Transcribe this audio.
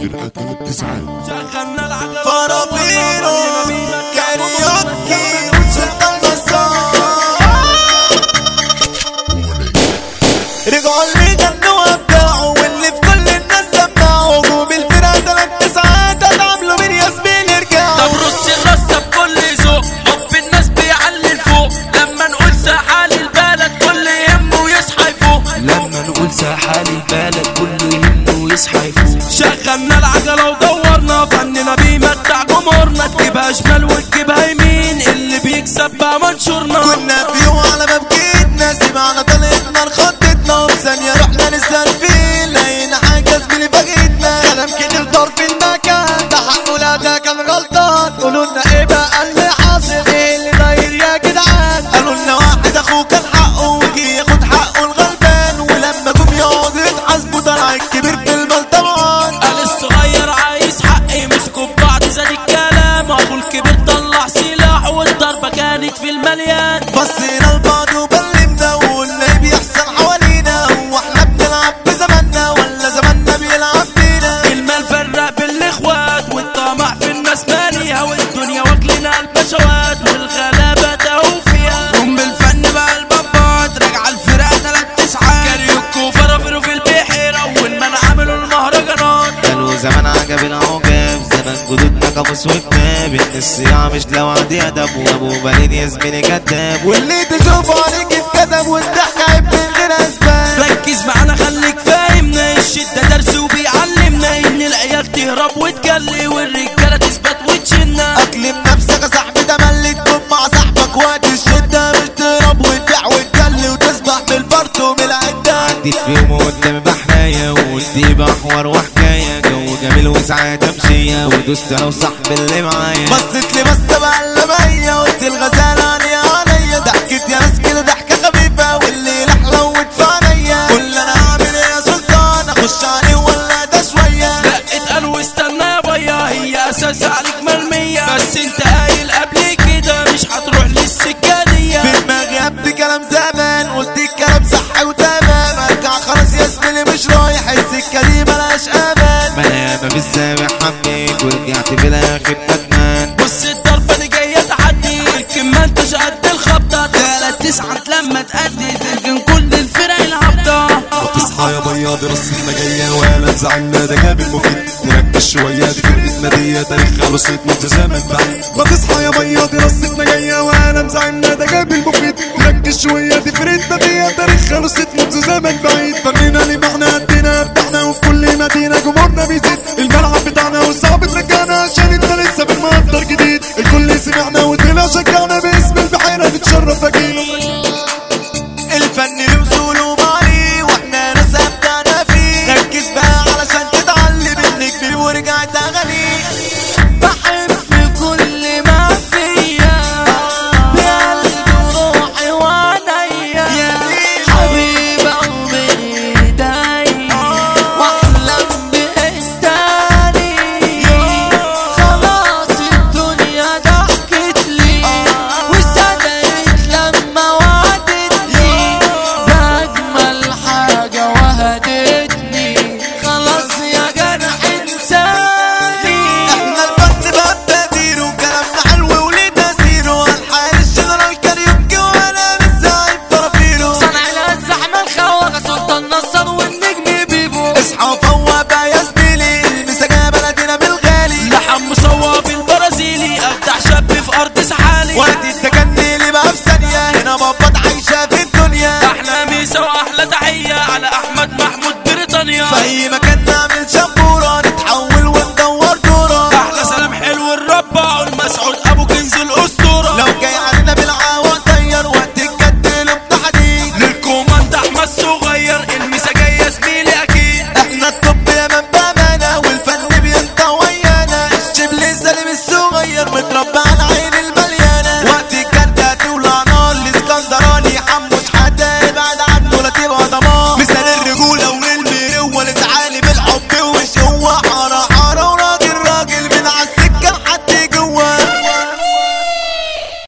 فرقة تلات تسعات شغلنا العجلة فرافيرو كاريوكي سلطان نصار رجعوا اللي غنوا ابدعوا واللي في كل الناس سمعوا هجوم الفرقة تلات تسعات هتعاملوا من ياسمين طب يرجعوا رص الرصة بكل ذوق حب الناس بيعلي لفوق لما نقول سحال البلد كل يهمه ويصحى يفوق لما نقول ساحال البلد كله يهمه ويصحى يفوق شغلنا العجلة ودورنا فننا بيمتع جمهورنا تجيبها شمال وتجيبها يمين اللي بيكسب بقى منشورنا كنا في يوم على باب جيتنا سمعنا طلقتنا خطتنا وثانية رحنا نسأل فيه لقينا حاجة زميلي فاجئتنا كلام كتير ضرب في المكان ده حقه لا ده كان غلطان قولوا لنا ايه بقى اللي حاصل ايه اللي داير يا جدعان قالوا لنا واحد اخوه كان حقه وجي ياخد حقه الغلبان ولما جم يقعدوا يتحاسبوا طلع الكبير في المال طبعا قال الصغير عايز حقي مسكوا ببعض زاد الكلام اخو الكبير طلع سلاح والضربة كانت في المليان بصينا لبعض وبلمنا وقلنا ايه بيحصل حوالينا هو احنا بنلعب بزماننا ولا زماننا بيلعب بينا المال فرق بالاخوات والطمع في الناس ماليها والدنيا واكلنا البشوات والغلابة تهو فيها قوم بالفن بقى البابات راجعة الفرقة تلات تسعات كاريوكو وفرافيرو في البحيرة والمن عملوا المهرجانات قالوا زمان عجب العجاب زمان جدودنا قاموس وكتاب ان الصياعة مش لو عندي ادب وابو بليد يا زميلي كداب واللي تشوفه عليك اتكتب والضحك عيب من غير اسباب ركز معانا خليك فاهمنا الشدة درس وبيعلمنا ان العيال تهرب وتجلي والرجالة تثبت وتشنا اكلم نفسك يا صاحبي ده ملي تكون مع صاحبك وقت الشدة مش تهرب وتبيع وتجلي وتسبح بالفرد ومن العدة عديت في يوم قدام بحناية وقلت يبقى حوار وحكاية جو جميل وساعات تمشية ودوست انا وصاحبي اللي معايا بصيت لي بصة معلمية قلت الغزالة عليا عليا ضحكت يا ناس كده ضحكة خفيفة واللي لحلوت في عينيا قول انا اعمل ايه يا سلطان اخش عليه ولا ده شوية لا اتقل واستنى يا بيا هي اساس عليك مرمية بس انت قايل قبل كده مش هتروح للسكة دي في دماغي هبت كلام زمان قلت الكلام صح وتمام ارجع خلاص يا زميلي مش رايح السكة دي ملهاش امان ما انا ياما في السابع حبيت ورجعت في الاخر ندمان بص الضربة دي جاية تحدي يمكن ما انتش قد الخبطة تلات تسعة لما تأدي ترجن كل الفرق الهبطة تصحى يا بياض رصتنا جاية ولا تزعلنا ده جاب المفيد نركز شوية دي فرقتنا دي تاريخها رصيد منذ زمن بعيد ما تصحى يا بياض رصتنا جاية ولا مزعلنا ده جاب المفيد نركز شوية دي فرقتنا دي تاريخها رصيد منذ زمن بعيد فنينا اللي معنا قدنا بتاعنا وفي كل مدينة جمهورنا بيزيد الملعب بتاعنا والصعب ترجعنا عشان انت لسه في المنظر جديد الكل سمعنا وطلع شجعنا باسم البحيرة نتشرف اكيد الفن له اصول ومعاني واحنا ناس ابدعنا فيه ركز بقى علشان تتعلم النجم ورجعت اغاني بحب كل ما فيا بقلبي وروحي وعينيا حبيب قلبي ايديا واحلم بإنتاني خلاص الدنيا ضحكت لي وصدقت لما وعدتني بأجمل حاجة وهدتني خلاص يا جرح انساني احنا الفن بقى بتقدير وكلامنا حلو وليه تأثير والحال الجنرال كاريوكي وانا لسه عيب فرافيرو صنع الزحمة الخواجة سلطان نصر والنجم بيبو اصحى وفوق بقى يا زميلي المساجة بلدنا بالغالي لحم مصوب البرازيلي ابدع شاب في ارض سحالي وقت التجني اللي بقى في ثانية هنا بابات عايشة في الدنيا احلى ميسا واحلى تحية على احمد محمود بريطانيا في اي مكان